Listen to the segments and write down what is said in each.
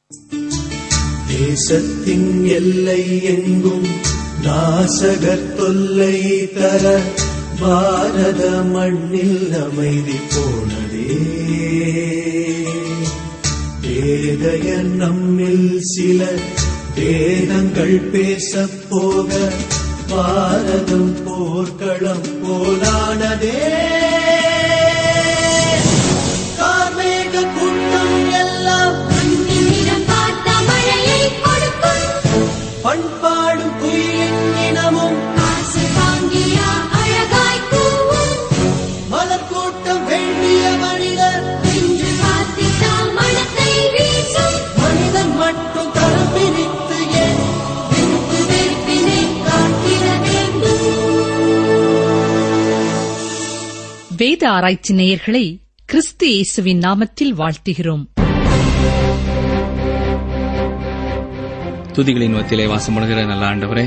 தேசத்தின் எல்லை எங்கும் நாசகர் தொல்லை தர பாரத மண்ணில் அமைதி போனதே பேதையர் நம்மில் சில வேதங்கள் பேசப் போக பாரதம் போர்க்களம் போலானதே கார்மேக கூட்டம் எல்லாம் மண்ணினிடம் பார்த்த மழையை கொடுக்கும் பண்பாடும் குயிலின் இனமும் காசு வாங்கியா அழகாய் கூவும் மலர்கூட்டம் வேண்டிய மனிதர் வென்று பார்த்திட்டா மனத்தை வீசும் மனிதன் மட்டும் தரம் பிரித்து ஏன் வெறுப்பு வெறுப்பினை காட்டிட வேண்டும் வேத ஆராய்ச்சி நேயர்களை கிறிஸ்து இயேசுவின் நாமத்தில் வாழ்த்துகிறோம் துதிகளின் மத்தியிலே வாசப்படுகிற நல்ல ஆண்டவரே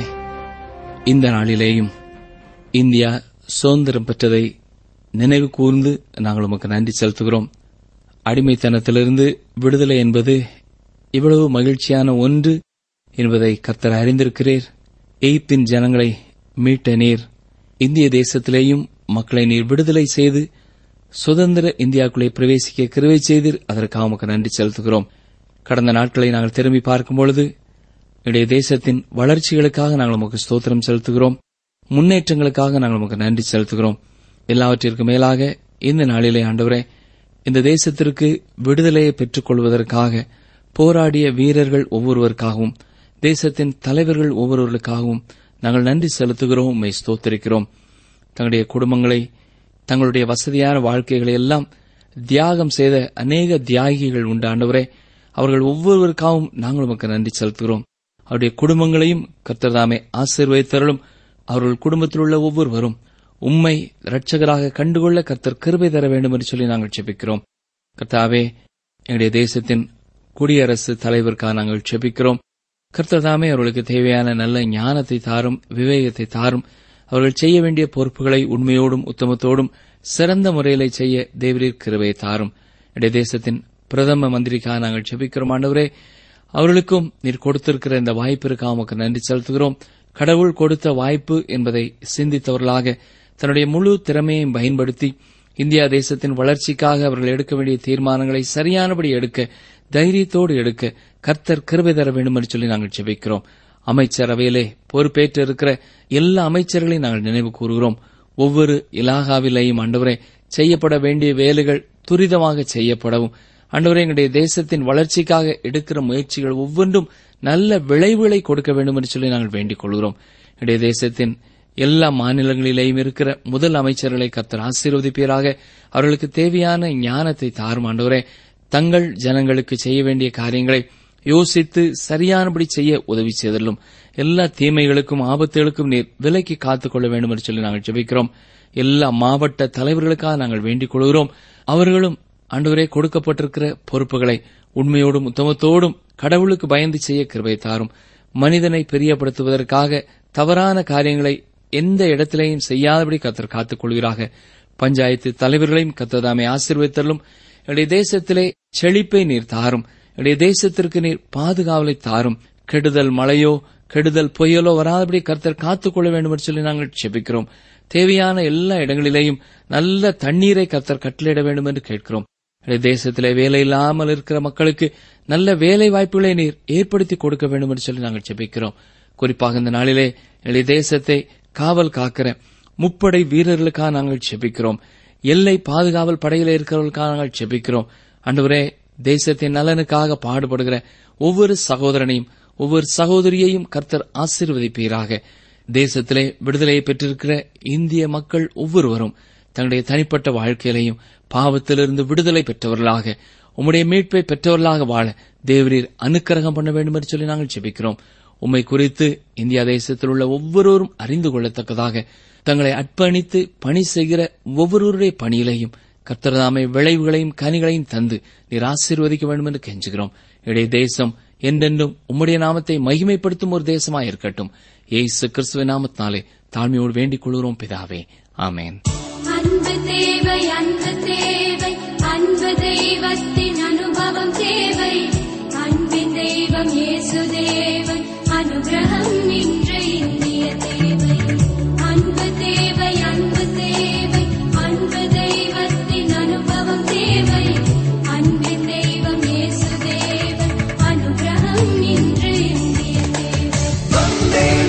இந்த நாளிலேயும் இந்தியா சுதந்திரம் பெற்றதை நினைவு கூர்ந்து நாங்கள் உமக்கு நன்றி செலுத்துகிறோம் அடிமைத்தனத்திலிருந்து விடுதலை என்பது இவ்வளவு மகிழ்ச்சியான ஒன்று என்பதை கர்த்தர் அறிந்திருக்கிறீர் எய்ப்பின் ஜனங்களை மீட்ட நீர் இந்திய தேசத்திலேயும் மக்களை நீர் விடுதலை செய்து சுதந்திர இந்தியாவுக்குள்ளே பிரவேசிக்க கிருவை செய்தீர் அதற்காக உமக்கு நன்றி செலுத்துகிறோம் கடந்த நாட்களை நாங்கள் திரும்பி பார்க்கும் பொழுது இடைய தேசத்தின் வளர்ச்சிகளுக்காக நாங்கள் உமக்கு ஸ்தோத்திரம் செலுத்துகிறோம் முன்னேற்றங்களுக்காக நாங்கள் உமக்கு நன்றி செலுத்துகிறோம் எல்லாவற்றிற்கும் மேலாக இந்த நாளிலே ஆண்டவரே இந்த தேசத்திற்கு விடுதலையை பெற்றுக் கொள்வதற்காக போராடிய வீரர்கள் ஒவ்வொருவருக்காகவும் தேசத்தின் தலைவர்கள் ஒவ்வொருவருக்காகவும் நாங்கள் நன்றி செலுத்துகிறோம் உம்மை ஸ்தோத்திரிக்கிறோம் தங்களுடைய குடும்பங்களை தங்களுடைய வசதியான வாழ்க்கைகளை எல்லாம் தியாகம் செய்த அநேக தியாகிகள் உண்டு ஆண்டவரே அவர்கள் ஒவ்வொருவருக்காகவும் நாங்கள் உமக்கு நன்றி செலுத்துகிறோம் அவருடைய குடும்பங்களையும் கர்த்தர்தாமே ஆசீர்வதித்தருளும் அவர்கள் குடும்பத்தில் உள்ள ஒவ்வொருவரும் உம்மை இரட்சகராக கண்டுகொள்ள கர்த்தர் கிருபை தர வேண்டும் என்று சொல்லி நாங்கள் செபிக்கிறோம் கர்த்தாவே எங்களுடைய தேசத்தின் குடியரசு தலைவருக்காக நாங்கள் செபிக்கிறோம் கர்த்தர்தாமே அவர்களுக்கு தேவையான நல்ல ஞானத்தை தாரும் விவேகத்தை தாரும் அவர்கள் செய்ய வேண்டிய பொறுப்புகளை உண்மையோடும் உத்தமத்தோடும் சிறந்த முறையிலே செய்ய தேவரீர் கிருபையை தாரும் இடைய தேசத்தின் பிரதம மந்திரிக்காக நாங்கள் செபிக்கிறோம் ஆண்டவரே அவர்களுக்கும் நீர் கொடுத்திருக்கிற இந்த வாய்ப்பிற்காக உமக்கு நன்றி செலுத்துகிறோம் கடவுள் கொடுத்த வாய்ப்பு என்பதை சிந்தித்தவர்களாக தன்னுடைய முழு திறமையையும் பயன்படுத்தி இந்தியா தேசத்தின் வளர்ச்சிக்காக அவர்கள் எடுக்க வேண்டிய தீர்மானங்களை சரியானபடி எடுக்க தைரியத்தோடு எடுக்க கர்த்தர் கிருபை தர வேண்டும் என்று சொல்லி நாங்கள் செபிக்கிறோம் அமைச்சரவையிலே பொறுப்பேற்று இருக்கிற எல்லா அமைச்சர்களையும் நாங்கள் நினைவு கூறுகிறோம் ஒவ்வொரு இலாகாவிலேயும் ஆண்டவரே செய்யப்பட வேண்டிய வேலைகள் துரிதமாக செய்யப்படவும் ஆண்டவரே எங்களுடைய தேசத்தின் வளர்ச்சிக்காக எடுக்கிற முயற்சிகள் ஒவ்வொன்றும் நல்ல விளைவுகளை கொடுக்க வேண்டும் என்று சொல்லி நாங்கள் வேண்டிக் கொள்கிறோம் எங்களுடைய தேசத்தின் எல்லா மாநிலங்களிலேயும் இருக்கிற முதல் அமைச்சர்களை கர்த்தர் ஆசீர்வதிப்பீராக அவர்களுக்கு தேவையான ஞானத்தை தாரும் ஆண்டவரே தங்கள் ஜனங்களுக்கு செய்ய வேண்டிய காரியங்களை யோசித்து சரியானபடி செய்ய உதவி செய்தலும் எல்லா தீமைகளுக்கும் ஆபத்துகளுக்கும் நீர் விலைக்கு காத்துக்கொள்ள வேண்டும் என்று சொல்லி நாங்கள் ஜெபிக்கிறோம் எல்லா மாவட்ட தலைவர்களுக்காக நாங்கள் வேண்டிக் கொள்கிறோம் அவர்களும் ஆண்டவரே கொடுக்கப்பட்டிருக்கிற பொறுப்புகளை உண்மையோடும் உத்தமத்தோடும் கடவுளுக்கு பயந்து செய்ய கிருபை தாரும் மனிதனை பிரியப்படுத்துவதற்காக தவறான காரியங்களை எந்த இடத்திலேயும் செய்யாதபடி கத்தர் காத்துக் கொள்கிறாக பஞ்சாயத்து தலைவர்களையும் கத்ததாமே ஆசீர்வதித்தலும் என்னுடைய தேசத்திலே செழிப்பை நீர் தாரும் என்னுடைய தேசத்திற்கு நீர் பாதுகாவலை தாரும் கெடுதல் மழையோ கெடுதல் புயலோ வராதபடி கர்த்தர் காத்துக்கொள்ள வேண்டும் என்று சொல்லி நாங்கள் செபிக்கிறோம் தேவையான எல்லா இடங்களிலேயும் நல்ல தண்ணீரை கர்த்தர் கட்டளையிட வேண்டும் என்று கேட்கிறோம் என்னுடைய தேசத்திலே வேலை இல்லாமல் இருக்கிற மக்களுக்கு நல்ல வேலை வாய்ப்புகளை நீர் ஏற்படுத்தி கொடுக்க வேண்டும் என்று சொல்லி நாங்கள் செபிக்கிறோம் குறிப்பாக இந்த நாளிலே என்னுடைய தேசத்தை காவல் காக்கிற முப்படை வீரர்களுக்காக நாங்கள் செபிக்கிறோம் எல்லை பாதுகாவல் படையில் இருக்கிறவர்களுக்காக நாங்கள் செபிக்கிறோம் அன்றுவரே தேசத்தின் நலனுக்காக பாடுபடுகிற ஒவ்வொரு சகோதரனையும் ஒவ்வொரு சகோதரியையும் கர்த்தர் ஆசீர்வதிப்பீராக தேசத்திலே விடுதலையை பெற்றிருக்கிற இந்திய மக்கள் ஒவ்வொருவரும் தங்களுடைய தனிப்பட்ட வாழ்க்கையிலையும் பாவத்திலிருந்து விடுதலை பெற்றவர்களாக உம்முடைய மீட்பை பெற்றவர்களாக வாழ தேவரீர் அனுக்கிரகம் பண்ண வேண்டும் என்று சொல்லி நாங்கள் ஜெபிக்கிறோம் உம்மை குறித்து இந்தியா தேசத்தில் உள்ள ஒவ்வொருவரும் அறிந்து கொள்ளத்தக்கதாக தங்களை அர்ப்பணித்து பணி செய்கிற ஒவ்வொருவருடைய பணியிலையும் கர்த்தர்தாமை விளைவுகளையும் கனிகளையும் தந்து நீர் ஆசீர்வதிக்க வேண்டும் என்று கெஞ்சுகிறோம் இடைய தேசம் என்றென்றும் உம்முடைய நாமத்தை மகிமைப்படுத்தும் ஒரு தேசமாய் இருக்கட்டும் ஏசு கிறிஸ்துவ நாமத்தினாலே தாழ்மையோடு வேண்டிக் கொள்கிறோம் பிதாவே ஆமேன் அன்பு தேவை அன்பு தேவை அன்பு தெய்வத்தின் அனுபவம் தேவை அன்பின் இயேசுதேவன் அனுகிரகம் இன்று இந்திய தேவை அன்பு தேவை அன்பு தேவை அன்பு தெய்வத்தின் அனுபவம் தேவை அன்பின் தெய்வம் இயேசுதேவன் அனுகிரகம் இன்று இந்திய தேவை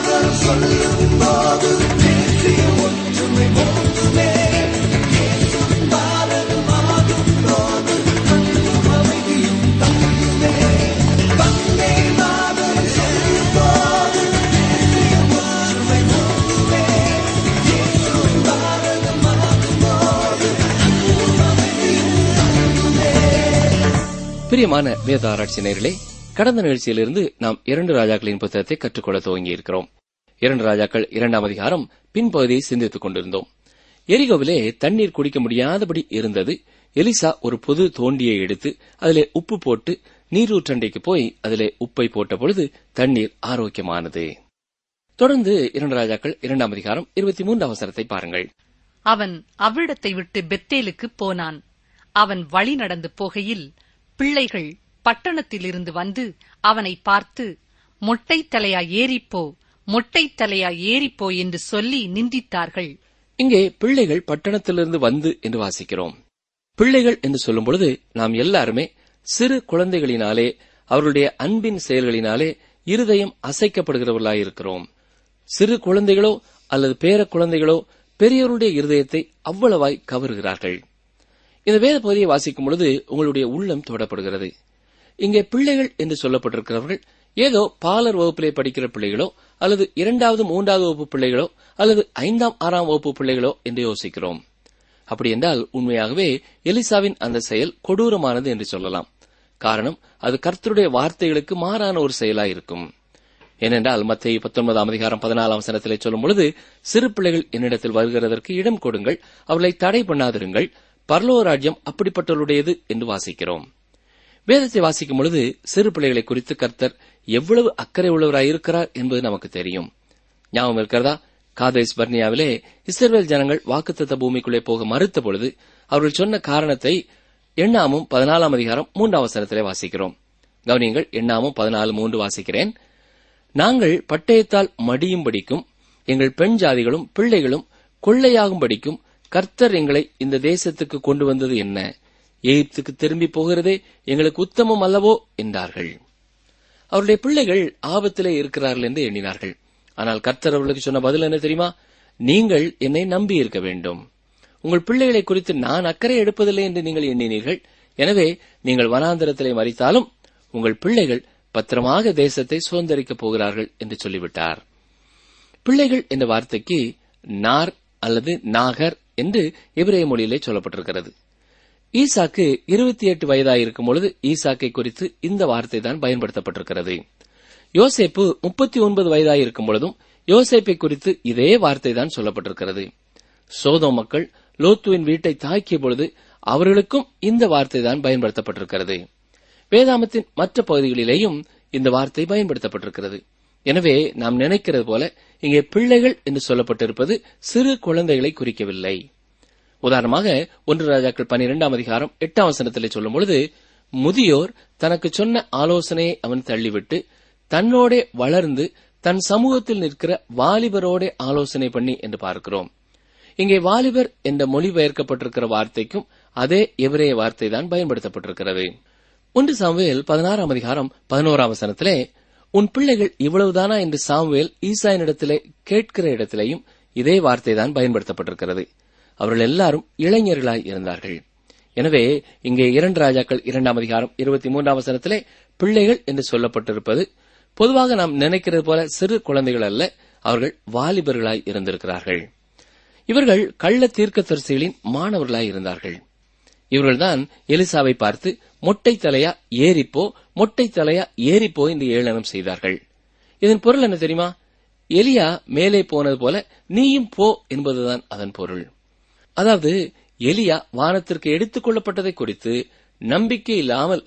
பிரியமான வேத ஆராய்ச்சி நேயர்களே கடந்த நிகழ்ச்சியிலிருந்து நாம் இரண்டு ராஜாக்களின் புத்தகத்தை கற்றுக்கொள்ள துவங்கி இருக்கிறோம் இரண்டு ராஜாக்கள் இரண்டாம் அதிகாரம் பின்பகுதியை சிந்தித்துக் கொண்டிருந்தோம் எரிகோவிலே தண்ணீர் குடிக்க முடியாதபடி இருந்தது எலிசா ஒரு பொது தோண்டியை எடுத்து அதிலே உப்பு போட்டு நீரூற்றண்டைக்கு போய் அதிலே உப்பை போட்ட பொழுது தண்ணீர் ஆரோக்கியமானது தொடர்ந்து இரண்டு ராஜாக்கள் இரண்டாம் அதிகாரம் இருபத்தி மூன்று அவசரத்தை பாருங்கள் அவன் அவ்விடத்தை விட்டு பெத்தேலுக்கு போனான் அவன் வழி நடந்து போகையில் பிள்ளைகள் பட்டணத்திலிருந்து வந்து அவனை பார்த்து மொட்டை தலையா ஏறிப்போ மொட்டை தலையா ஏறிப்போ என்று சொல்லி நிந்தித்தார்கள் இங்கே பிள்ளைகள் பட்டணத்திலிருந்து வந்து என்று வாசிக்கிறோம் பிள்ளைகள் என்று சொல்லும் பொழுது நாம் எல்லாருமே சிறு குழந்தைகளினாலே அவர்களுடைய அன்பின் செயல்களினாலே இருதயம் அசைக்கப்படுகிறவர்களாயிருக்கிறோம் சிறு குழந்தைகளோ அல்லது பேர குழந்தைகளோ பெரியவருடைய இருதயத்தை அவ்வளவாய் கவருகிறார்கள் இந்த வேத பகுதியை வாசிக்கும் பொழுது உங்களுடைய உள்ளம் தொடப்படுகிறது இங்கே பிள்ளைகள் என்று சொல்லப்பட்டிருக்கிறவர்கள் ஏதோ பாலர் வகுப்பிலே படிக்கிற பிள்ளைகளோ அல்லது இரண்டாவது மூன்றாவது வகுப்பு பிள்ளைகளோ அல்லது ஐந்தாம் ஆறாம் வகுப்பு பிள்ளைகளோ என்று யோசிக்கிறோம் அப்படி என்றால் உண்மையாகவே எலிசாவின் அந்த செயல் கொடூரமானது என்று சொல்லலாம் காரணம் அது கர்த்தருடைய வார்த்தைகளுக்கு மாறான ஒரு செயலாயிருக்கும் ஏனென்றால் மத்திய பத்தொன்பதாம் அதிகாரம் பதினாலாம் வசனத்திலே சொல்லும் பொழுது சிறு பிள்ளைகள் என்னிடத்தில் வருகிறதற்கு இடம் கொடுங்கள் அவர்களை தடை பண்ணாதிருங்கள் பரலோ ராஜ்யம் அப்படிப்பட்டவருடையது என்று வாசிக்கிறோம் வேதத்தை வாசிக்கும் பொழுது சிறு பிள்ளைகளை குறித்து கர்த்தர் எவ்வளவு அக்கறை உள்ளவராயிருக்கிறார் என்பது நமக்கு தெரியும் ஞாபகம் இருக்கிறதா காதேஸ் பர்னியாவிலே இஸ்ரவேல் ஜனங்கள் வாக்குத்தத்த பூமிக்குள்ளே போக மறுத்த பொழுது அவர்கள் சொன்ன காரணத்தை எண்ணாமும் பதினாலாம் அதிகாரம் மூன்றாம் வசனத்திலே வாசிக்கிறோம் கவனியங்கள் எண்ணாமும் பதினாலு மூன்று வாசிக்கிறேன் நாங்கள் பட்டயத்தால் மடியும்படிக்கும் எங்கள் பெண் ஜாதிகளும் பிள்ளைகளும் கொள்ளையாகும்படிக்கும் கர்த்தர் எங்களை இந்த தேசத்துக்கு கொண்டு வந்தது என்ன எகிப்துக்கு திரும்பி போகிறதே எங்களுக்கு உத்தமம் அல்லவோ என்றார்கள் அவருடைய பிள்ளைகள் ஆபத்திலே இருக்கிறார்கள் என்று எண்ணினார்கள் ஆனால் கர்த்தர் அவர்களுக்கு சொன்ன பதில் என்ன தெரியுமா நீங்கள் என்னை நம்பி இருக்க வேண்டும் உங்கள் பிள்ளைகளை குறித்து நான் அக்கறை எடுப்பதில்லை என்று நீங்கள் எண்ணினீர்கள் எனவே நீங்கள் வனாந்தரத்திலே மறித்தாலும் உங்கள் பிள்ளைகள் பத்திரமாக தேசத்தை சுதந்திரிக்கப் போகிறார்கள் என்று சொல்லிவிட்டார் பிள்ளைகள் என்ற வார்த்தைக்கு நார் அல்லது நாகர் என்று எபிரேய மொழியிலே சொல்லப்பட்டிருக்கிறது ஈசாக்கு இருபத்தி எட்டு வயதாயிருக்கும் பொழுது ஈசாக்கை குறித்து இந்த வார்த்தை தான் பயன்படுத்தப்பட்டிருக்கிறது யோசேப்பு முப்பத்தி ஒன்பது வயதாயிருக்கும் பொழுதும் யோசேப்பை குறித்து இதே வார்த்தை தான் சொல்லப்பட்டிருக்கிறது சோதோ மக்கள் லோத்துவின் வீட்டை தாக்கிய பொழுது அவர்களுக்கும் இந்த வார்த்தை தான் பயன்படுத்தப்பட்டிருக்கிறது வேதாமத்தின் மற்ற பகுதிகளிலேயும் இந்த வார்த்தை பயன்படுத்தப்பட்டிருக்கிறது எனவே நாம் நினைக்கிறது போல இங்கே பிள்ளைகள் என்று சொல்லப்பட்டிருப்பது சிறு குழந்தைகளை குறிக்கவில்லை உதாரணமாக ஒன்று ராஜாக்கள் பனிரெண்டாம் அதிகாரம் எட்டாம் வசனத்திலே சொல்லும் பொழுது முதியோர் தனக்கு சொன்ன ஆலோசனையை அவன் தள்ளிவிட்டு தன்னோடே வளர்ந்து தன் சமூகத்தில் நிற்கிற வாலிபரோட ஆலோசனை பண்ணி என்று பார்க்கிறோம் இங்கே வாலிபர் என்ற மொழிபெயர்க்கப்பட்டிருக்கிற வார்த்தைக்கும் அதே எவரே வார்த்தை தான் பயன்படுத்தப்பட்டிருக்கிறது ஒன்று சாமுவேல் பதினாறாம் அதிகாரம் பதினோராம் வசனத்திலே உன் பிள்ளைகள் இவ்வளவுதானா என்று சாமுவேல் ஈசாயினிடத்திலே கேட்கிற இடத்திலேயும் இதே வார்த்தை தான் பயன்படுத்தப்பட்டிருக்கிறது அவர்கள் எல்லாரும் இளைஞர்களாய் இருந்தார்கள் எனவே இங்கே இரண்டு ராஜாக்கள் இரண்டாம் அதிகாரம் இருபத்தி மூன்றாம் வசனத்திலே பிள்ளைகள் என்று சொல்லப்பட்டிருப்பது பொதுவாக நாம் நினைக்கிறது போல சிறு குழந்தைகள் அல்ல அவர்கள் வாலிபர்களாய் இருந்திருக்கிறார்கள் இவர்கள் கள்ள தீர்க்கதரிசிகளின் மாணவர்களாய் இருந்தார்கள் இவர்கள்தான் எலிசாவை பார்த்து மொட்டை தலையா ஏறிப்போ மொட்டை தலையா ஏறிப்போ என்று ஏளனம் செய்தார்கள் இதன் பொருள் என்ன தெரியுமா எலியா மேலே போனது போல நீயும் போ என்பதுதான் அதன் பொருள் அதாவது எலியா வானத்திற்கு எடுத்துக் கொள்ளப்பட்டதை குறித்து நம்பிக்கை இல்லாமல்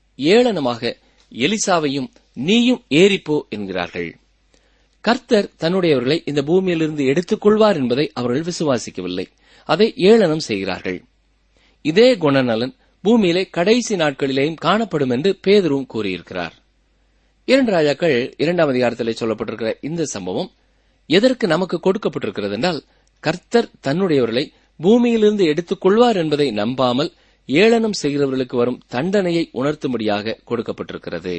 ஏளனமாக எலிசாவையும் நீயும் ஏறிப்போ என்கிறார்கள் கர்த்தர் தன்னுடையவர்களை இந்த பூமியிலிருந்து எடுத்துக் கொள்வார் என்பதை அவர்கள் விசுவாசிக்கவில்லை அதை ஏளனம் செய்கிறார்கள் இதே குணநலன் பூமியிலே கடைசி நாட்களிலேயும் காணப்படும் என்று பேதரும் கூறியிருக்கிறார் இரண்டு ராஜாக்கள் இரண்டாம் அதிகாரத்திலே சொல்லப்பட்டிருக்கிற இந்த சம்பவம் எதற்கு நமக்கு கொடுக்கப்பட்டிருக்கிறது என்றால் கர்த்தர் தன்னுடையவர்களை பூமியிலிருந்து எடுத்துக் கொள்வார் என்பதை நம்பாமல் ஏளனம் செய்கிறவர்களுக்கு வரும் தண்டனையை உணர்த்தும்படியாக கொடுக்கப்பட்டிருக்கிறது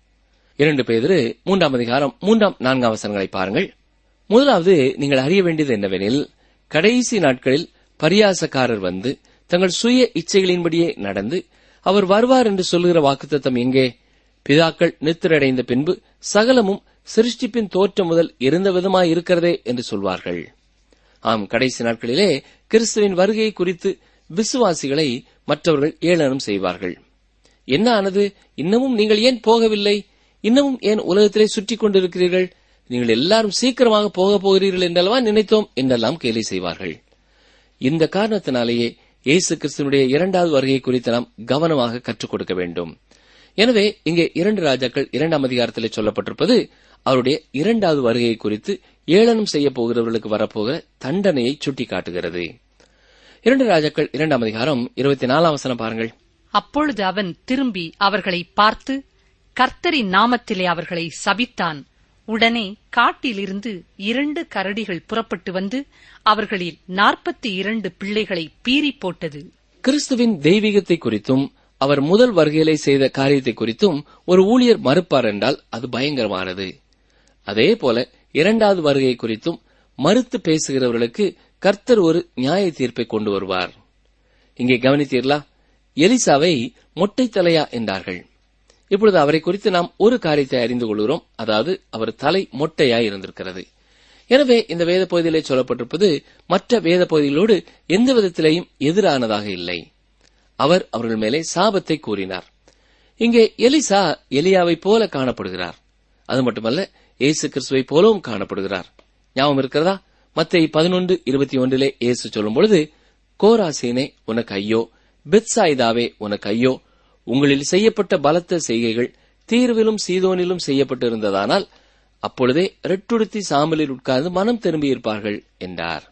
இரண்டு பேதிரு மூன்றாம் அதிகாரம் மூன்றாம் நான்காம் வசனங்களை பாருங்கள் முதலாவது நீங்கள் அறிய வேண்டியது என்னவெனில் கடைசி நாட்களில் பரியாசக்காரர் வந்து தங்கள் சுய இச்சைகளின்படியே நடந்து அவர் வருவார் என்று சொல்லுகிற வாக்குத்தத்தம் எங்கே பிதாக்கள் நித்திரடைந்த பின்பு சகலமும் சிருஷ்டிப்பின் தோற்றம் முதல் இருந்த விதமாய் இருக்கிறதே என்று சொல்வார்கள் ஆம் கடைசி நாட்களிலே கிறிஸ்துவின் வருகையை குறித்து விசுவாசிகளை மற்றவர்கள் ஏளனம் செய்வார்கள் என்ன ஆனது இன்னமும் நீங்கள் ஏன் போகவில்லை இன்னமும் ஏன் உலகத்திலே சுற்றிக் கொண்டிருக்கிறீர்கள் நீங்கள் எல்லாரும் சீக்கிரமாக போக போகிறீர்கள் என்றல்லவா நினைத்தோம் என்றெல்லாம் கேலி செய்வார்கள் இந்த காரணத்தினாலேயே இயேசு கிறிஸ்துவனுடைய இரண்டாவது வருகை குறித்து நாம் கவனமாக கற்றுக் கொடுக்க வேண்டும் எனவே இங்கே இரண்டு ராஜாக்கள் இரண்டாம் அதிகாரத்திலே சொல்லப்பட்டிருப்பது அவருடைய இரண்டாவது வருகை குறித்து ஏளனம் செய்ய போகிறவர்களுக்கு வரப்போகிற தண்டனையை சுட்டிக்காட்டுகிறது இரண்டு ராஜாக்கள் இரண்டாம் அதிகாரம் இருபத்தி நாலாம் வசனம் பாருங்கள் அப்பொழுது அவன் திரும்பி அவர்களை பார்த்து கர்த்தரின் நாமத்திலே அவர்களை சபித்தான் உடனே காட்டிலிருந்து இரண்டு கரடிகள் புறப்பட்டு வந்து அவர்களில் நாற்பத்தி இரண்டு பிள்ளைகளை பீறி போட்டது கிறிஸ்துவின் தெய்வீகத்தை குறித்தும் அவர் முதல் வருகையிலே செய்த காரியத்தை குறித்தும் ஒரு ஊழியர் மறுப்பார் என்றால் அது பயங்கரமானது அதே போல இரண்டாவது வருகை குறித்தும் மறுத்து பேசுகிறவர்களுக்கு கர்த்தர் ஒரு நியாய தீர்ப்பை கொண்டு வருவார் இங்கே கவனித்தீர்களா எலிசாவை மொட்டை தலையா என்றார்கள் இப்பொழுது அவரை குறித்து நாம் ஒரு காரியத்தை அறிந்து கொள்கிறோம் அதாவது அவர் தலை மொட்டையாய் இருந்திருக்கிறது எனவே இந்த வேத பகுதியிலே சொல்லப்பட்டிருப்பது மற்ற வேத பகுதிகளோடு எந்த விதத்திலேயும் எதிரானதாக இல்லை அவர் அவர்கள் மேலே சாபத்தை கூறினார் இங்கே எலிசா எலியாவைப் போல காணப்படுகிறார் அது மட்டுமல்ல இயேசு கிறிஸ்துவை போலவும் காணப்படுகிறார் ஞாபகம் இருக்கிறதா மத்திய பதினொன்று இருபத்தி ஒன்றிலே இயேசு சொல்லும் பொழுது கோராசீனே உனக்கு ஐயோ பெத்சாயிதாவே உனக்கு ஐயோ உங்களில் செய்யப்பட்ட பலத்த செய்கைகள் தீர்விலும் சீதோனிலும் செய்யப்பட்டிருந்ததானால் அப்பொழுதே ரெட்டுடுத்தி சாம்பலில் உட்கார்ந்து மனம் திரும்பியிருப்பார்கள் என்றார்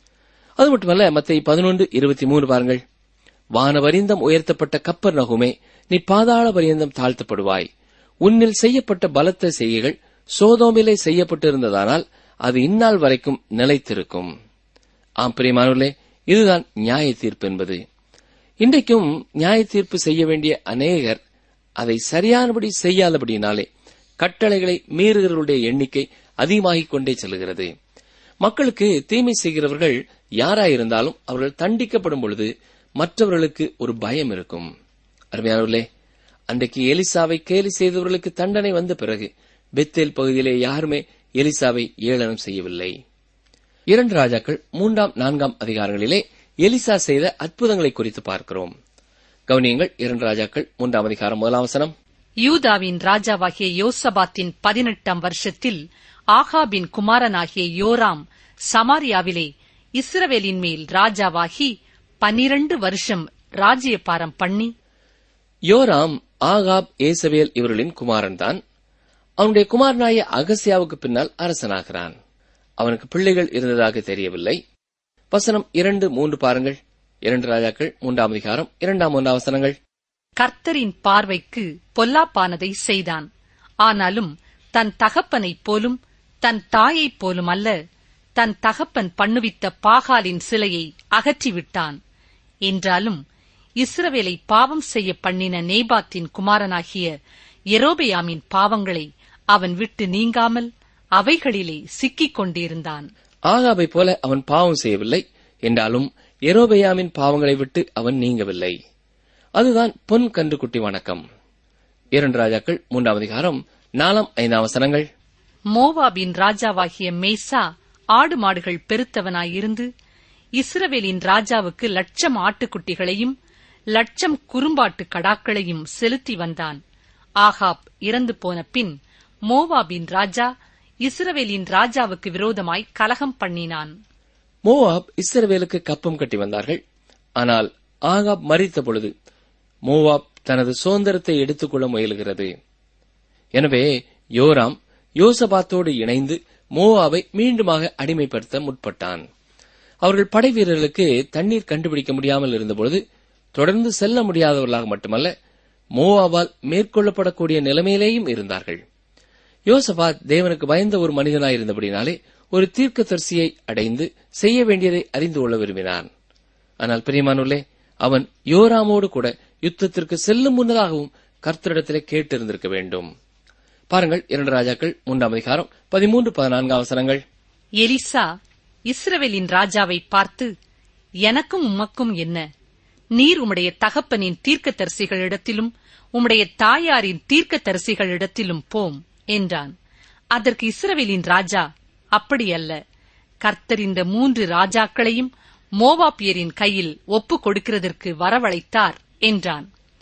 அது மட்டுமல்ல மத்திய பதினொன்று இருபத்தி மூணு பாருங்கள் வானவரிந்தம் உயர்த்தப்பட்ட கப்பர் நகுமே நீ பாதாள பரியந்தம் தாழ்த்தப்படுவாய் உன்னில் செய்யப்பட்ட பலத்த செய்கைகள் சோதோமிலே செய்யப்பட்டிருந்ததானால் அது இந்நாள் வரைக்கும் நிலைத்திருக்கும் ஆம் பிரியமானவர்களே இதுதான் நியாய தீர்ப்பு என்பது இன்றைக்கும் நியாய தீர்ப்பு செய்ய வேண்டிய அநேகர் அதை சரியானபடி செய்யாதபடியினாலே கட்டளைகளை மீறுகிறவருடைய எண்ணிக்கை அதிகமாகிக் கொண்டே செல்கிறது மக்களுக்கு தீமை செய்கிறவர்கள் யாராயிருந்தாலும் அவர்கள் தண்டிக்கப்படும் பொழுது மற்றவர்களுக்கு ஒரு பயம் இருக்கும் அருமையானவர்களே அன்றைக்கு எலிசாவை கேலி செய்தவர்களுக்கு தண்டனை வந்த பிறகு பெத்தேல் பகுதியிலே யாருமே எலிசாவை ஏளனம் செய்யவில்லை இரண்டு ராஜாக்கள் மூன்றாம் நான்காம் அதிகாரங்களிலே எலிசா செய்த அற்புதங்களை குறித்து பார்க்கிறோம் கவனியங்கள் இரண்டு ராஜாக்கள் மூன்றாம் அதிகாரம் முதலாம் வசனம் யூதாவின் ராஜாவாகிய யோசபாத்தின் பதினெட்டாம் வருஷத்தில் ஆகாபின் குமாரனாகிய யோராம் சமாரியாவிலே இஸ்ரவேலின் மேல் ராஜாவாகி பனிரண்டு வருஷம் ராஜ்யபாரம் பண்ணி யோராம் ஆகாப் ஏசவேல் இவர்களின் குமாரன்தான் அவனுடைய குமாரனாய அகசியாவுக்கு பின்னால் அரசனாகிறான் அவனுக்கு பிள்ளைகள் இருந்ததாக தெரியவில்லை வசனம் இரண்டு மூன்று பாருங்கள் இரண்டு ராஜாக்கள் மூன்றாம் அதிகாரம் இரண்டாம் ஒன்றாம் வசனங்கள் கர்த்தரின் பார்வைக்கு பொல்லாப்பானதை செய்தான் ஆனாலும் தன் தகப்பனைப் போலும் தன் தாயைப் போலும் அல்ல தன் தகப்பன் பண்ணுவித்த பாகாலின் சிலையை அகற்றிவிட்டான் என்றாலும் இஸ்ரவேலை பாவம் செய்ய பண்ணின நேபாத்தின் குமாரனாகிய எரோபெயாமின் பாவங்களை அவன் விட்டு நீங்காமல் அவைகளிலே சிக்கிக் கொண்டிருந்தான் ஆகாபைப் போல அவன் பாவம் செய்யவில்லை என்றாலும் எரோபெயாமின் பாவங்களை விட்டு அவன் நீங்கவில்லை அதுதான் பொன் கன்றுக்குட்டி வணக்கம் இரண்டு ராஜாக்கள் மூன்றாம் அதிகாரம் நாலாம் ஐந்தாம் வசனங்கள் மோவாபின் ராஜாவாகிய மேசா ஆடு மாடுகள் பெருத்தவனாயிருந்து இஸ்ரவேலின் ராஜாவுக்கு லட்சம் ஆட்டுக்குட்டிகளையும் லட்சம் குறும்பாட்டு கடாக்களையும் செலுத்தி வந்தான் ஆகாப் இறந்து போன பின் மோவாபின் ராஜா இஸ்ரவேலின் ராஜாவுக்கு விரோதமாய் கலகம் பண்ணினான் மோவாப் இஸ்ரவேலுக்கு கப்பம் கட்டி வந்தார்கள் ஆனால் ஆகாப் மறித்த பொழுது மோவாப் தனது சுதந்திரத்தை எடுத்துக்கொள்ள முயலுகிறது எனவே யோராம் யோசபாத்தோடு இணைந்து மோவாவை மீண்டுமாக அடிமைப்படுத்த முற்பட்டான் அவர்கள் படை வீரர்களுக்கு தண்ணீர் கண்டுபிடிக்க முடியாமல் இருந்தபொழுது தொடர்ந்து செல்ல முடியாதவர்களாக மட்டுமல்ல மோவாவால் மேற்கொள்ளப்படக்கூடிய நிலைமையிலேயும் இருந்தார்கள் யோசபாத் தேவனுக்கு பயந்த ஒரு மனிதனாயிருந்தபடினாலே ஒரு தீர்க்கதரிசியை அடைந்து செய்ய வேண்டியதை அறிந்து கொள்ள விரும்பினான் ஆனால் பிரியமானுள்ளே அவன் யோராமோடு கூட யுத்தத்திற்கு செல்லும் முன்னதாகவும் கர்த்தரிடத்திலே கேட்டிருந்திருக்க வேண்டும் பாருங்கள் இரண்டு ராஜாக்கள் மூன்றாம் அதிகாரம் பதிமூன்று பதினான்கு அவசரங்கள் எலிசா இஸ்ரவேலின் ராஜாவை பார்த்து எனக்கும் உமக்கும் என்ன நீர் உம்முடைய தகப்பனின் தீர்க்கதரிசிகளிடத்திலும் உம்முடைய தாயாரின் தீர்க்கதரிசிகளிடத்திலும் போம் என்றான் அதற்கு இஸ்ரவேலின் ராஜா அப்படியல்ல கர்த்தர் இந்த மூன்று ராஜாக்களையும் மோவாப்பியரின் கையில் ஒப்புக் கொடுக்கிறதற்கு வரவழைத்தார் என்றான்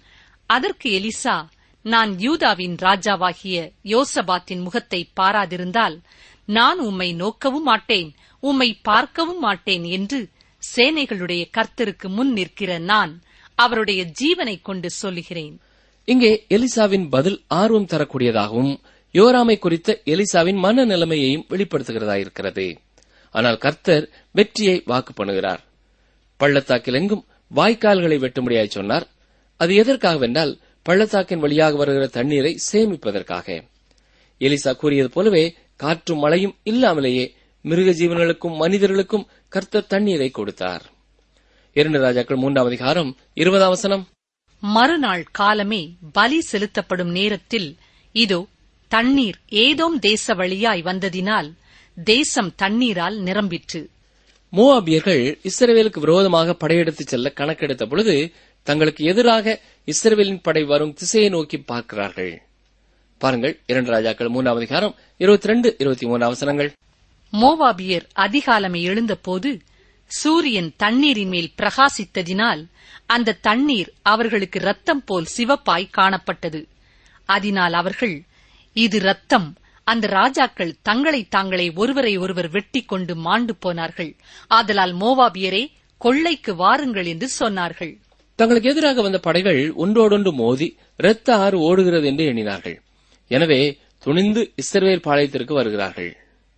அதற்கு எலிசா நான் யூதாவின் ராஜாவாகிய யோசபாத்தின் முகத்தை பாராதிருந்தால் நான் உம்மை நோக்கவும் மாட்டேன் உம்மை பார்க்கவும் மாட்டேன் என்று சேனைகளுடைய கர்த்தருக்கு முன் நிற்கிற நான் அவருடைய ஜீவனைக் கொண்டு சொல்லுகிறேன் இங்கே எலிசாவின் பதில் ஆர்வம் தரக்கூடியதாகவும் யோராமை குறித்த எலிசாவின் மன நிலைமையையும் வெளிப்படுத்துகிறதாயிருக்கிறது ஆனால் கர்த்தர் வெற்றியை வாக்கு பண்ணுகிறார் பள்ளத்தாக்கில் எங்கும் வாய்க்கால்களை வெட்டும்படியாய் சொன்னார் அது எதற்காகவென்றால் பள்ளத்தாக்கின் வழியாக வருகிற தண்ணீரை சேமிப்பதற்காக எலிசா கூறியது போலவே காற்றும் மழையும் இல்லாமலேயே மிருக ஜீவன்களுக்கும் மனிதர்களுக்கும் கர்த்தர் தண்ணீரை கொடுத்தார் இரண்டு ராஜாக்கள் மூன்றாம் அதிகாரம் இருபதாம் வசனம் மறுநாள் காலமே பலி செலுத்தப்படும் நேரத்தில் இதோ தண்ணீர் ஏதோம் தேச வழியாய் வந்ததினால் தேசம் தண்ணீரால் நிரம்பிற்று மோவாபியர்கள் இஸ்ரவேலுக்கு விரோதமாக படையெடுத்துச் செல்ல கணக்கெடுத்த பொழுது தங்களுக்கு எதிராக இஸ்ரவேலின் படை வரும் திசையை நோக்கி பார்க்கிறார்கள் பாருங்கள் இரண்டு ராஜாக்கள் மூன்றாம் அதிகாரம் இருபத்தி ரெண்டு இருபத்தி மூன்று அவசரங்கள் மோவாபியர் அதிகாலமே எழுந்தபோது சூரியன் தண்ணீரின் மேல் பிரகாசித்ததினால் அந்த தண்ணீர் அவர்களுக்கு ரத்தம் போல் சிவப்பாய் காணப்பட்டது அதனால் அவர்கள் இது ரத்தம் அந்த ராஜாக்கள் தங்களை தாங்களே ஒருவரை ஒருவர் வெட்டிக் கொண்டு மாண்டு போனார்கள் ஆதலால் மோவாபியரே கொள்ளைக்கு வாருங்கள் என்று சொன்னார்கள் தங்களுக்கு எதிராக வந்த படைகள் ஒன்றோடொன்று மோதி இரத்த ஆறு ஓடுகிறது என்று எண்ணினார்கள் எனவே துணிந்து இஸ்ரவேல் பாளையத்திற்கு வருகிறார்கள்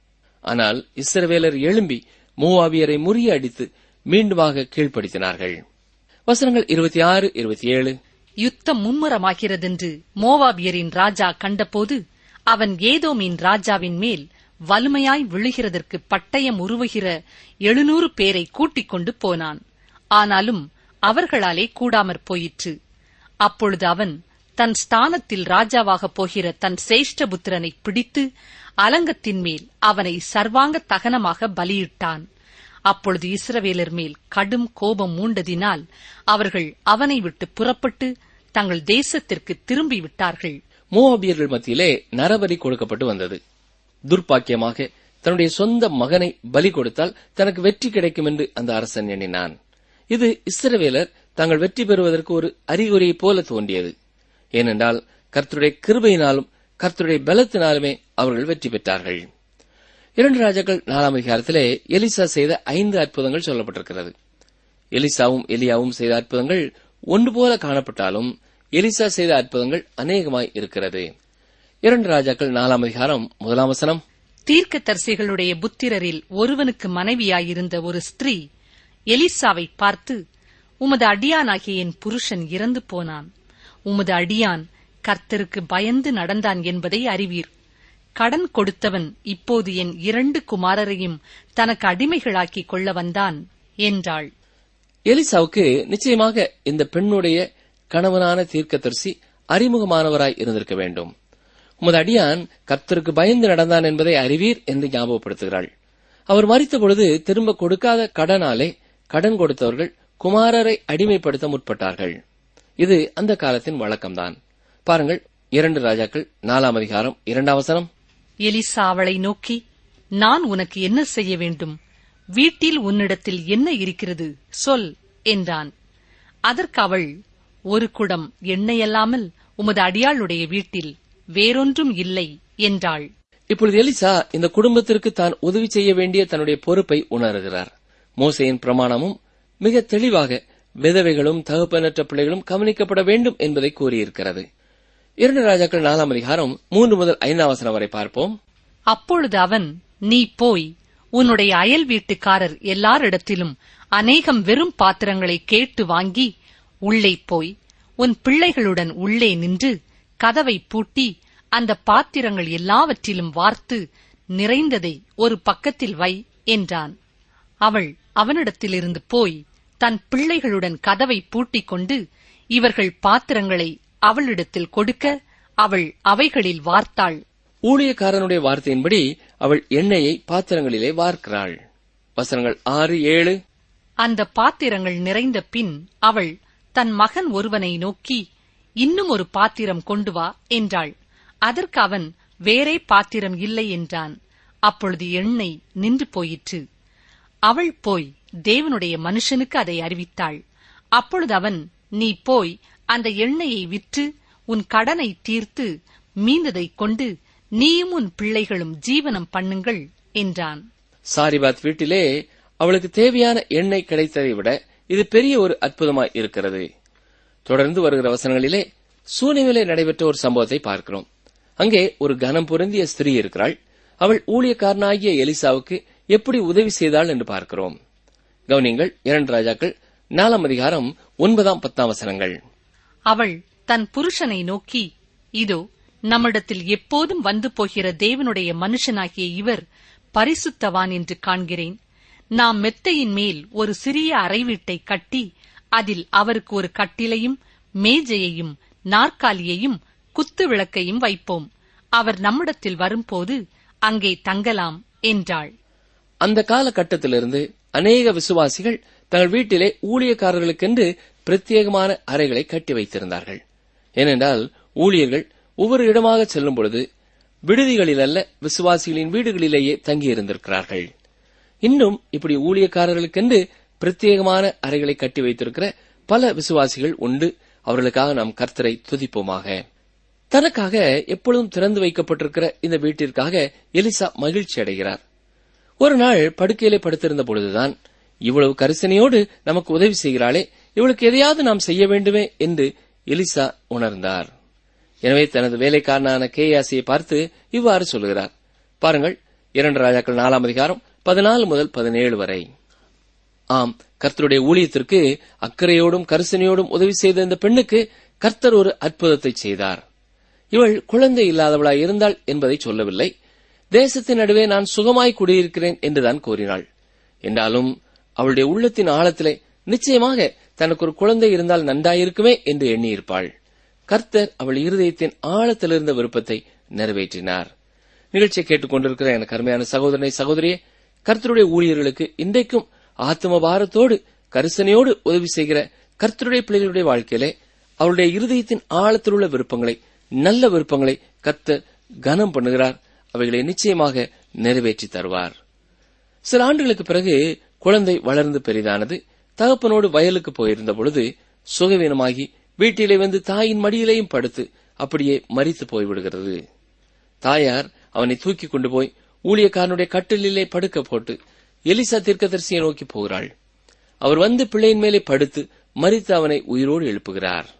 ஆனால் இஸ்ரவேலர் எழும்பி மூவாவியரை முறியடித்து மீண்டுமாக கீழ்ப்படுத்தினார்கள் வசனங்கள் இருபத்தி ஆறு இருபத்தி ஏழு யுத்தம் மும்முரமாகிறதென்று மோவாபியரின் ராஜா கண்டபோது அவன் ஏதோமின் ராஜாவின் மேல் வலிமையாய் விழுகிறதற்கு பட்டயம் உருவுகிற எழுநூறு பேரை கூட்டிக் கொண்டு போனான் ஆனாலும் அவர்களாலே கூடாமற் போயிற்று அப்பொழுது அவன் தன் ஸ்தானத்தில் ராஜாவாகப் போகிற தன் சேஷ்டபுத்திரனை பிடித்து அலங்கத்தின் மேல் அவனை சர்வாங்க தகனமாக பலியிட்டான் அப்பொழுது இஸ்ரவேலர் மேல் கடும் கோபம் மூண்டதினால் அவர்கள் அவனை விட்டு புறப்பட்டு தங்கள் தேசத்திற்கு திரும்பி விட்டார்கள் மோவாபியர்கள் மத்தியிலே நரபலி கொடுக்கப்பட்டு வந்தது துர்ப்பாக்கியமாக தன்னுடைய சொந்த மகனை பலி கொடுத்தால் தனக்கு வெற்றி கிடைக்கும் என்று அந்த அரசன் எண்ணினான் இது இஸ்ரவேலர் தாங்கள் வெற்றி பெறுவதற்கு ஒரு அறிகுறியைப் போல தோன்றியது ஏனென்றால் கர்த்தருடைய கிருபையினாலும் கர்த்தருடைய பலத்தினாலுமே அவர்கள் வெற்றி பெற்றார்கள் இரண்டு ராஜாக்கள் நாலாம் அதிகாரத்திலே எலிசா செய்த ஐந்து அற்புதங்கள் சொல்லப்பட்டிருக்கிறது எலிசாவும் எலியாவும் செய்த அற்புதங்கள் ஒன்று போல காணப்பட்டாலும் எலிசா செய்த அற்புதங்கள் அநேகமாய் இருக்கிறது இரண்டு ராஜாக்கள் நாலாம் அதிகாரம் முதலாம் வசனம் தீர்க்கதரிசிகளுடைய புத்திரரில் ஒருவனுக்கு மனைவியாயிருந்த ஒரு ஸ்திரீ எலிசாவை பார்த்து உமது அடியானாகிய என் புருஷன் இறந்து போனான் உமது அடியான் கர்த்தருக்கு பயந்து நடந்தான் என்பதை அறிவீர் கடன் கொடுத்தவன் இப்போது என் இரண்டு குமாரரையும் தனக்கு அடிமைகளாக்கிக் கொள்ள வந்தான் என்றாள் எலிசாவுக்கு நிச்சயமாக இந்த பெண்ணுடைய கணவனான தீர்க்கதரிசி அறிமுகமானவராய் இருந்திருக்க வேண்டும் உமது அடியான் கர்த்தருக்கு பயந்து நடந்தான் என்பதை அறிவீர் என்று ஞாபகப்படுத்துகிறாள் அவர் மறித்த பொழுது திரும்ப கொடுக்காத கடனாலே கடன் கொடுத்தவர்கள் குமாரரை அடிமைப்படுத்த முற்பட்டார்கள் இது அந்த காலத்தின் வழக்கம்தான் பாருங்கள் இரண்டு ராஜாக்கள் நாலாம் அதிகாரம் இரண்டாம் வசனம் எலிசா அவளை நோக்கி நான் உனக்கு என்ன செய்ய வேண்டும் வீட்டில் உன்னிடத்தில் என்ன இருக்கிறது சொல் என்றான் அதற்கு அவள் ஒரு குடம் எண்ணெயல்லாமல் உமது அடியாளுடைய வீட்டில் வேறொன்றும் இல்லை என்றாள் இப்பொழுது எலிசா இந்த குடும்பத்திற்கு தான் உதவி செய்ய வேண்டிய தன்னுடைய பொறுப்பை உணர்கிறார் மோசையின் பிரமாணமும் மிக தெளிவாக விதவைகளும் தகப்பனற்ற பிள்ளைகளும் கவனிக்கப்பட வேண்டும் என்பதை கூறியிருக்கிறது இரண்டு ராஜாக்கள் நாலாம் அதிகாரம் மூன்று முதல் ஐந்தாம் வசனம் வரை பார்ப்போம் அப்பொழுது அவன் நீ போய் உன்னுடைய அயல் வீட்டுக்காரர் எல்லாரிடத்திலும் அநேகம் வெறும் பாத்திரங்களை கேட்டு வாங்கி உள்ளே போய் உன் பிள்ளைகளுடன் உள்ளே நின்று கதவை பூட்டி அந்த பாத்திரங்கள் எல்லாவற்றிலும் வார்த்து நிறைந்ததை ஒரு பக்கத்தில் வை என்றான் அவள் அவனிடத்திலிருந்து போய் தன் பிள்ளைகளுடன் கதவை பூட்டிக் கொண்டு இவர்கள் பாத்திரங்களை அவளிடத்தில் கொடுக்க அவள் அவைகளில் வார்த்தாள் ஊழியக்காரனுடைய வார்த்தையின்படி அவள் எண்ணெயை பாத்திரங்களிலே வார்க்கிறாள் வசனங்கள் ஆறு ஏழு அந்த பாத்திரங்கள் நிறைந்த பின் அவள் தன் மகன் ஒருவனை நோக்கி இன்னும் ஒரு பாத்திரம் கொண்டு வா என்றாள் அதற்கு அவன் வேறே பாத்திரம் இல்லை என்றான் அப்பொழுது எண்ணெய் நின்று போயிற்று அவள் போய் தேவனுடைய மனுஷனுக்கு அதை அறிவித்தாள் அப்பொழுது அவன் நீ போய் அந்த எண்ணெயை விற்று உன் கடனை தீர்த்து மீந்ததைக் கொண்டு நீயும் உன் பிள்ளைகளும் ஜீவனம் பண்ணுங்கள் என்றான் சாரிபாத் வீட்டிலே அவளுக்கு தேவையான எண்ணெய் கிடைத்ததை விட இது பெரிய ஒரு அற்புதமாய் இருக்கிறது தொடர்ந்து வருகிற வசனங்களிலே சூனியவிலே நடைபெற்ற ஒரு சம்பவத்தை பார்க்கிறோம் அங்கே ஒரு கனம் பொருந்திய ஸ்திரீ இருக்கிறாள் அவள் ஊழியக்காரனாகிய எலிசாவுக்கு எப்படி உதவி செய்தாள் என்று பார்க்கிறோம் கவனிங்கள் இரண்டு ராஜாக்கள் நாலாம் அதிகாரம் ஒன்பதாம் பத்தாம் வசனங்கள் அவள் தன் புருஷனை நோக்கி இதோ நம்மிடத்தில் எப்போதும் வந்து போகிற தேவனுடைய மனுஷனாகிய இவர் பரிசுத்தவான் என்று காண்கிறேன் நாம் மெத்தையின் மேல் ஒரு சிறிய அறை வீட்டை கட்டி அதில் அவருக்கு ஒரு கட்டிலையும் மேஜையையும் நாற்காலியையும் குத்து விளக்கையும் வைப்போம் அவர் நம்மிடத்தில் வரும்போது அங்கே தங்கலாம் என்றாள் அந்த காலகட்டத்திலிருந்து அநேக விசுவாசிகள் தங்கள் வீட்டிலே ஊழியக்காரர்களுக்கென்று பிரத்யேகமான அறைகளை கட்டி வைத்திருந்தார்கள் ஏனென்றால் ஊழியர்கள் ஒவ்வொரு இடமாக செல்லும் பொழுது விடுதிகளில் அல்ல விசுவாசிகளின் வீடுகளிலேயே தங்கியிருந்திருக்கிறார்கள் இன்னும் இப்படி ஊழியக்காரர்களுக்கென்று பிரத்யேகமான அறைகளை கட்டி வைத்திருக்கிற பல விசுவாசிகள் உண்டு அவர்களுக்காக நாம் கர்த்தரை துதிப்போமாக தனக்காக எப்பொழுதும் திறந்து வைக்கப்பட்டிருக்கிற இந்த வீட்டிற்காக எலிசா மகிழ்ச்சி அடைகிறார் ஒரு நாள் படுக்கையிலே படுத்திருந்த பொழுதுதான் இவ்வளவு கரிசனையோடு நமக்கு உதவி செய்கிறாளே இவளுக்கு எதையாவது நாம் செய்ய வேண்டுமே என்று எலிசா உணர்ந்தார் எனவே தனது வேலைக்காரனான கேயாசியை பார்த்து இவ்வாறு சொல்கிறார் பாருங்கள் இரண்டு ராஜாக்கள் நாலாம் அதிகாரம் பதினாலு முதல் பதினேழு வரை ஆம் கர்த்தருடைய ஊழியத்திற்கு அக்கறையோடும் கரிசனையோடும் உதவி செய்த இந்த பெண்ணுக்கு கர்த்தர் ஒரு அற்புதத்தை செய்தார் இவள் குழந்தை இல்லாதவளாய் இருந்தாள் என்பதை சொல்லவில்லை தேசத்தின் நடுவே நான் சுகமாய் குடியிருக்கிறேன் என்றுதான் கூறினாள் என்றாலும் அவளுடைய உள்ளத்தின் ஆழத்திலே நிச்சயமாக தனக்கு ஒரு குழந்தை இருந்தால் நன்றாயிருக்குமே என்று எண்ணியிருப்பாள் கர்த்தர் அவள் இருதயத்தின் ஆழத்திலிருந்த விருப்பத்தை நிறைவேற்றினார் நிகழ்ச்சியை கேட்டுக்கொண்டிருக்கிற எனக்கு அருமையான சகோதரனை சகோதரியே கர்த்தருடைய ஊழியர்களுக்கு இன்றைக்கும் ஆத்ம பாரத்தோடு கரிசனையோடு உதவி செய்கிற கர்த்தருடைய பிள்ளைகளுடைய வாழ்க்கையிலே அவருடைய இருதயத்தின் ஆழத்தில் உள்ள விருப்பங்களை நல்ல விருப்பங்களை கர்த்தர் கனம் பண்ணுகிறார் அவைகளை நிச்சயமாக நிறைவேற்றி தருவார் சில ஆண்டுகளுக்கு பிறகு குழந்தை வளர்ந்து பெரிதானது தகப்பனோடு வயலுக்கு போயிருந்த பொழுது சுகவீனமாகி வீட்டிலே வந்து தாயின் மடியிலேயும் படுத்து அப்படியே மரித்து போய்விடுகிறது தாயார் அவனை தூக்கி கொண்டு போய் ஊழியக்காரனுடைய கட்டிலே படுக்க போட்டு எலிசா தீர்க்கதரிசியை நோக்கி போகிறாள் அவர் வந்து பிள்ளையின் மேலே படுத்து மரித்து அவனை உயிரோடு எழுப்புகிறார்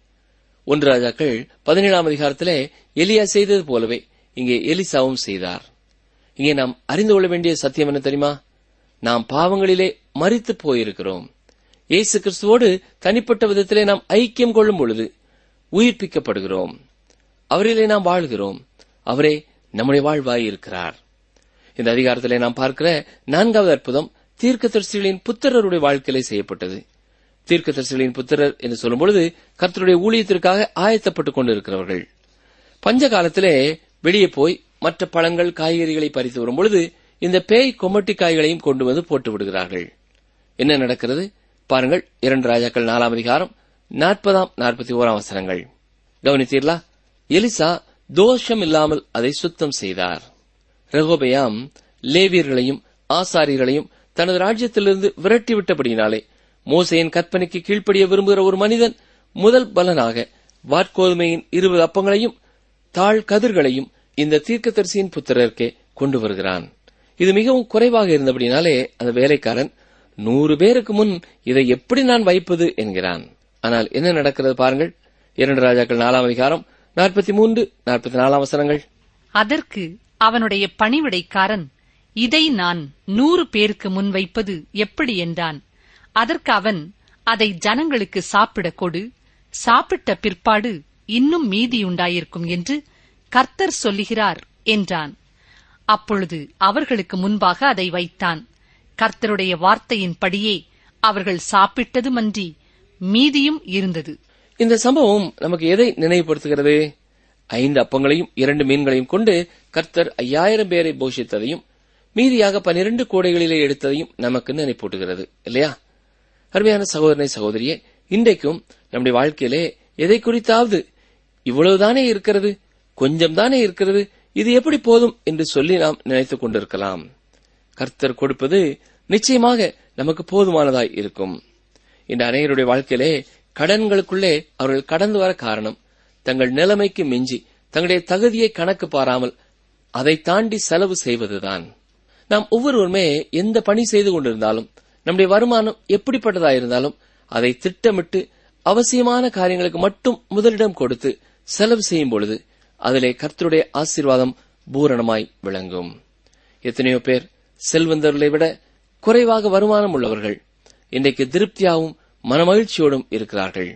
ஒன்று ராஜாக்கள் பதினேழாம் அதிகாரத்திலே எலியா செய்தது போலவே இங்கே எலிசாவும் செய்தார் இங்கே நாம் அறிந்து கொள்ள வேண்டிய சத்தியம் என்ன தெரியுமா நாம் பாவங்களிலே மரித்து போயிருக்கிறோம் இயேசு கிறிஸ்துவோடு தனிப்பட்ட விதத்திலே நாம் ஐக்கியம் கொள்ளும் பொழுது உயிர்ப்பிக்கப்படுகிறோம் அவரிலே நாம் வாழ்கிறோம் அவரே நம்முடைய வாழ்வாய் இருக்கிறார் இந்த அதிகாரத்திலே நாம் பார்க்கிற நான்காவது அற்புதம் தீர்க்கதரிசிகளின் புத்திரருடைய வாழ்க்கையிலே செய்யப்பட்டது தீர்க்கதரிசிகளின் புத்திரர் என்று சொல்லும் பொழுது கர்த்தருடைய ஊழியத்திற்காக ஆயத்தப்பட்டுக் கொண்டிருக்கிறவர்கள் பஞ்ச காலத்திலே வெளியே போய் மற்ற பழங்கள் காய்கறிகளை பறித்து வரும் பொழுது இந்த பேய் கொமட்டி காய்களையும் கொண்டு வந்து போட்டு விடுகிறார்கள் என்ன நடக்கிறது பாருங்கள் இரண்டு ராஜாக்கள் நாலாம் அதிகாரம் நாற்பதாம் நாற்பத்தி ஓராம் வசனங்கள் கவனித்தீர்களா எலிசா தோஷம் இல்லாமல் அதை சுத்தம் செய்தார் ரெகோபயாம் லேவியர்களையும் ஆசாரியர்களையும் தனது ராஜ்யத்திலிருந்து விரட்டிவிட்டபடியினாலே மோசையின் கற்பனைக்கு கீழ்ப்படிய விரும்புகிற ஒரு மனிதன் முதல் பலனாக வாட்கோதுமையின் இருபது அப்பங்களையும் தாழ் கதிர்களையும் இந்த தீர்க்கதரிசியின் புத்திரருக்கே கொண்டு வருகிறான் இது மிகவும் குறைவாக இருந்தபடினாலே அந்த வேலைக்காரன் நூறு பேருக்கு முன் இதை எப்படி நான் வைப்பது என்கிறான் ஆனால் என்ன நடக்கிறது பாருங்கள் இரண்டு ராஜாக்கள் நாலாம் அதிகாரம் நாற்பத்தி மூன்று நாற்பத்தி நாலாம் வசனங்கள் அதற்கு அவனுடைய பணிவிடைக்காரன் இதை நான் நூறு பேருக்கு முன் வைப்பது எப்படி என்றான் அதற்கு அவன் அதை ஜனங்களுக்கு சாப்பிடக் கொடு சாப்பிட்ட பிற்பாடு இன்னும் மீதியுண்டாயிருக்கும் என்று கர்த்தர் சொல்லுகிறார் என்றான் அப்பொழுது அவர்களுக்கு முன்பாக அதை வைத்தான் கர்த்தருடைய வார்த்தையின்படியே அவர்கள் சாப்பிட்டதுமன்றி மீதியும் இருந்தது இந்த சம்பவம் நமக்கு எதை நினைவுபடுத்துகிறது ஐந்து அப்பங்களையும் இரண்டு மீன்களையும் கொண்டு கர்த்தர் ஐயாயிரம் பேரை போஷித்ததையும் மீதியாக பனிரெண்டு கோடைகளிலே எடுத்ததையும் நமக்கு நினைப்பூட்டுகிறது இல்லையா அருமையான சகோதரனை சகோதரியே இன்றைக்கும் நம்முடைய வாழ்க்கையிலே எதை குறித்தாவது இவ்வளவுதானே இருக்கிறது கொஞ்சம் தானே இருக்கிறது இது எப்படி போதும் என்று சொல்லி நாம் நினைத்துக் கொண்டிருக்கலாம் கர்த்தர் கொடுப்பது நிச்சயமாக நமக்கு போதுமானதாய் இருக்கும் இந்த அநேகருடைய வாழ்க்கையிலே கடன்களுக்குள்ளே அவர்கள் கடந்து வர காரணம் தங்கள் நிலைமைக்கு மிஞ்சி தங்களுடைய தகுதியை கணக்கு பாராமல் அதை தாண்டி செலவு செய்வதுதான் நாம் ஒவ்வொருவருமே எந்த பணி செய்து கொண்டிருந்தாலும் நம்முடைய வருமானம் எப்படிப்பட்டதாயிருந்தாலும் அதை திட்டமிட்டு அவசியமான காரியங்களுக்கு மட்டும் முதலிடம் கொடுத்து செலவு செய்யும் பொழுது அதிலே கர்த்தருடைய ஆசீர்வாதம் பூரணமாய் விளங்கும் எத்தனையோ பேர் செல்வந்தர்களை விட குறைவாக வருமானம் உள்ளவர்கள் இன்றைக்கு திருப்தியாகவும் மனமகிழ்ச்சியோடும் இருக்கிறார்கள்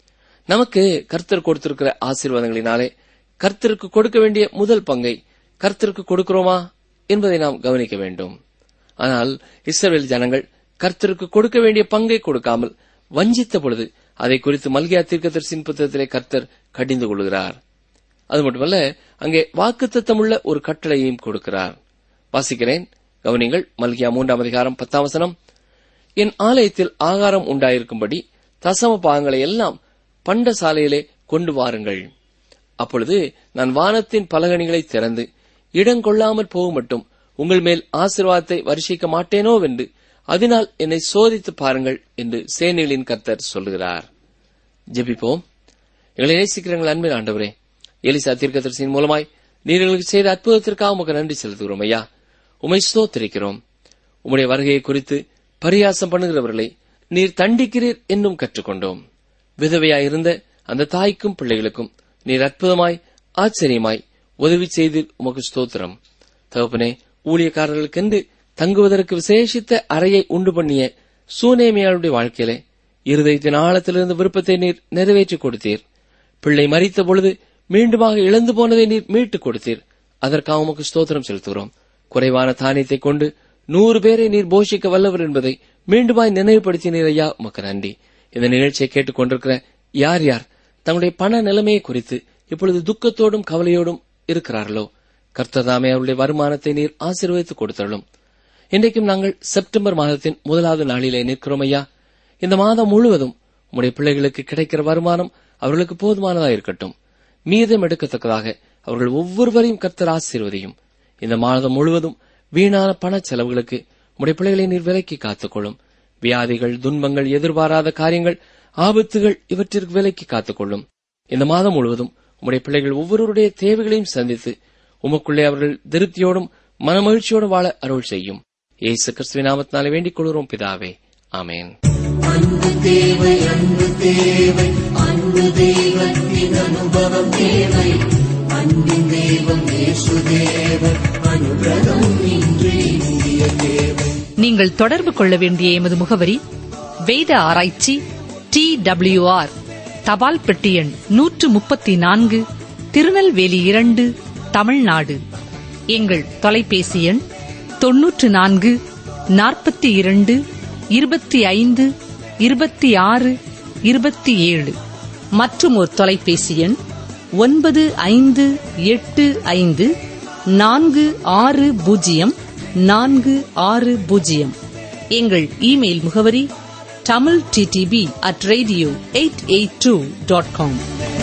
நமக்கு கர்த்தர் கொடுத்திருக்கிற ஆசீர்வாதங்களினாலே கர்த்தருக்கு கொடுக்க வேண்டிய முதல் பங்கை கர்த்தருக்கு கொடுக்கிறோமா என்பதை நாம் கவனிக்க வேண்டும் ஆனால் இஸ்ரவேல் ஜனங்கள் கர்த்தருக்கு கொடுக்க வேண்டிய பங்கை கொடுக்காமல் வஞ்சித்த பொழுது அதை குறித்து மல்கியா தீர்க்கதரிசின் புத்தகத்திலே கர்த்தர் கடிந்து கொள்கிறார் அது மட்டுமல்ல அங்கே வாக்குத்தத்தமுள்ள ஒரு கட்டளையையும் கொடுக்கிறார் வாசிக்கிறேன் கவனிங்கள் மல்கியா மூன்றாம் அதிகாரம் பத்தாம் வசனம் என் ஆலயத்தில் ஆகாரம் உண்டாயிருக்கும்படி தசம பாகங்களை எல்லாம் பண்ட சாலையிலே கொண்டு வாருங்கள் அப்பொழுது நான் வானத்தின் பலகணிகளை திறந்து இடங்கொள்ளாமற் போக மட்டும் உங்கள் மேல் ஆசீர்வாதத்தை வருஷிக்க மாட்டேனோவென்று அதனால் என்னை சோதித்து பாருங்கள் என்று சேனைகளின் கர்த்தர் சொல்லுகிறார் ஜெபிப்போம் எங்களை நேசிக்கிறங்கள் அன்பின் ஆண்டவரே எலிசா தீர்க்கதரிசியின் மூலமாய் நீர் எங்களுக்கு செய்த அற்புதத்திற்காக உமக்கு நன்றி செலுத்துகிறோம் ஐயா உமை ஸ்தோத்திரிக்கிறோம் உம்முடைய வருகையை குறித்து பரியாசம் பண்ணுகிறவர்களை நீர் தண்டிக்கிறீர் என்னும் கற்றுக்கொண்டோம் விதவையாயிருந்த அந்த தாய்க்கும் பிள்ளைகளுக்கும் நீர் அற்புதமாய் ஆச்சரியமாய் உதவி செய்து உமக்கு ஸ்தோத்திரம் தகப்பனே ஊழியக்காரர்களுக்கென்று தங்குவதற்கு விசேஷித்த அறையை உண்டு பண்ணிய சூனேமியாளுடைய வாழ்க்கையிலே இருதயத்தின் ஆழத்திலிருந்து விருப்பத்தை நீர் நிறைவேற்றிக் கொடுத்தீர் பிள்ளை மறித்த பொழுது மீண்டுமாக இழந்து போனதை நீர் மீட்டுக் கொடுத்தீர் அதற்காக உமக்கு ஸ்தோத்திரம் செலுத்துகிறோம் குறைவான தானியத்தை கொண்டு நூறு பேரை நீர் போஷிக்க வல்லவர் என்பதை மீண்டுமாய் நினைவுபடுத்தினீர் ஐயா உமக்கு நன்றி இந்த நிகழ்ச்சியை கேட்டுக் கொண்டிருக்கிற யார் யார் தங்களுடைய பண நிலைமையை குறித்து இப்பொழுது துக்கத்தோடும் கவலையோடும் இருக்கிறார்களோ கர்த்ததாமே அவருடைய வருமானத்தை நீர் ஆசீர்வதித்துக் கொடுத்தள்ளும் இன்றைக்கும் நாங்கள் செப்டம்பர் மாதத்தின் முதலாவது நாளிலே நிற்கிறோம் ஐயா இந்த மாதம் முழுவதும் உம்முடைய பிள்ளைகளுக்கு கிடைக்கிற வருமானம் அவர்களுக்கு போதுமானதாக இருக்கட்டும் மீதம் எடுக்கத்தக்கதாக அவர்கள் ஒவ்வொருவரையும் கர்த்தர் ஆசீர்வதியும் இந்த மாதம் முழுவதும் வீணான பண செலவுகளுக்கு உம்முடைய பிள்ளைகளை நீர் விலக்கி காத்துக்கொள்ளும் வியாதிகள் துன்பங்கள் எதிர்பாராத காரியங்கள் ஆபத்துகள் இவற்றிற்கு விலக்கி காத்துக்கொள்ளும் இந்த மாதம் முழுவதும் உம்முடைய பிள்ளைகள் ஒவ்வொருவருடைய தேவைகளையும் சந்தித்து உமக்குள்ளே அவர்கள் திருப்தியோடும் மனமகிழ்ச்சியோடும் வாழ அருள் செய்யும் ஏசு கிறிஸ்துவின் நாமத்தினாலே வேண்டிக் கொள்கிறோம் பிதாவே ஆமேன் அன்பு தேவை அன்பு தேவை அன்பு தெய்வத்தின் அனுபவம் தேவை அன்பின் தெய்வம் இயேசு தேவன் அனுகிரகம் இன்று இந்திய தேவை நீங்கள் தொடர்பு கொள்ள வேண்டிய எமது முகவரி வேத ஆராய்ச்சி டி ஆர் தபால் பெட்டி எண் நூற்று முப்பத்தி நான்கு திருநெல்வேலி இரண்டு தமிழ்நாடு எங்கள் தொலைபேசி எண் தொன்னூற்று நான்கு நாற்பத்தி இரண்டு இருபத்தி ஐந்து இருபத்தி ஆறு இருபத்தி ஏழு மற்றும் ஒரு தொலைபேசி எண் ஒன்பது ஐந்து எட்டு ஐந்து நான்கு ஆறு பூஜ்ஜியம் நான்கு ஆறு பூஜ்ஜியம் எங்கள் இமெயில் முகவரி Tamil DTP at radio eight eight two dot com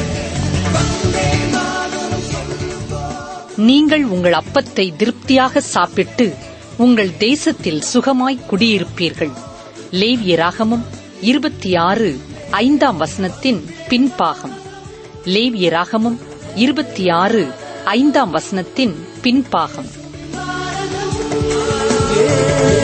நீங்கள் உங்கள் அப்பத்தை திருப்தியாக சாப்பிட்டு உங்கள் தேசத்தில் சுகமாய் குடியிருப்பீர்கள் லேவியராகமம் இருபத்தி ஆறு ஐந்தாம் வசனத்தின் பின்பாகம் லேவியராகமம் இருபத்தி ஆறு ஐந்தாம் வசனத்தின் பின்பாகம் ஏ